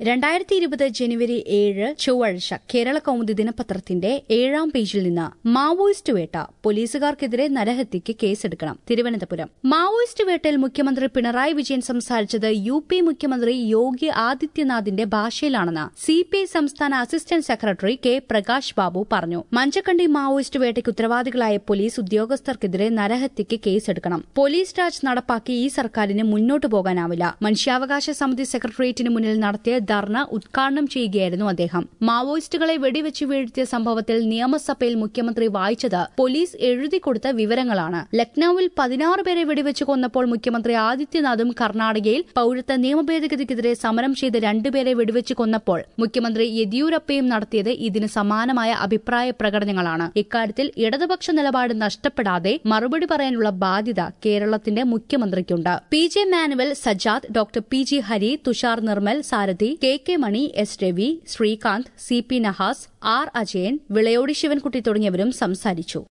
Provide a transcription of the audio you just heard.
രണ്ടായിരത്തി ഇരുപത് ജനുവരി ഏഴ് ചൊവ്വാഴ്ച കേരള കൗമുദി ദിനപത്രത്തിന്റെ ഏഴാം പേജിൽ നിന്ന് മാവോയിസ്റ്റ് വേട്ട പോലീസുകാർക്കെതിരെ നരഹത്യയ്ക്ക് കേസെടുക്കണം തിരുവനന്തപുരം മാവോയിസ്റ്റ് വേട്ടയിൽ മുഖ്യമന്ത്രി പിണറായി വിജയൻ സംസാരിച്ചത് യു പി മുഖ്യമന്ത്രി യോഗി ആദിത്യനാഥിന്റെ ഭാഷയിലാണെന്ന് സി പി ഐ സംസ്ഥാന assistant secretary K Prakash Babu പറഞ്ഞു മഞ്ചക്കണ്ടി മാവോയിസ്റ്റ് വേട്ടയ്ക്ക് ഉത്തരവാദികളായ പോലീസ് ഉദ്യോഗസ്ഥർക്കെതിരെ നരഹത്യയ്ക്ക് കേസെടുക്കണം പോലീസ് രാജ് നടപ്പാക്കി ഈ സർക്കാരിന് മുന്നോട്ടു പോകാനാവില്ല മനുഷ്യാവകാശ സമിതി സെക്രട്ടേറിയറ്റിന് മുന്നിൽ നടത്തിയ ധർണ ഉദ്ഘാടനം ചെയ്യുകയായിരുന്നു അദ്ദേഹം മാവോയിസ്റ്റുകളെ വെടിവെച്ച് വീഴ്ത്തിയ സംഭവത്തിൽ നിയമസഭയിൽ മുഖ്യമന്ത്രി വായിച്ചത് പോലീസ് എഴുതിക്കൊടുത്ത വിവരങ്ങളാണ് ലക്നൌവിൽ പതിനാറ് പേരെ വെടിവെച്ച് കൊന്നപ്പോൾ മുഖ്യമന്ത്രി ആദിത്യനാഥും കർണാടകയിൽ പൌരത്വ നിയമ ഭേദഗതിക്കെതിരെ സമരം ചെയ്ത് രണ്ടുപേരെ വെടിവെച്ച് കൊന്നപ്പോൾ മുഖ്യമന്ത്രി യെദ്യൂരപ്പയും നടത്തിയത് ഇതിന് സമാനമായ അഭിപ്രായ പ്രകടനങ്ങളാണ് ഇക്കാര്യത്തിൽ ഇടതുപക്ഷ നിലപാട് നഷ്ടപ്പെടാതെ മറുപടി പറയാനുള്ള ബാധ്യത കേരളത്തിന്റെ മുഖ്യമന്ത്രിക്കുണ്ട് P J Manuel Sajad doctor P G Hari Thushar Nirmal Sarathi K K Mani S Ravi Sreekanth C P Nahas R Ajayan Vilayodi Sivankutty തുടങ്ങിയവരും സംസാരിച്ചു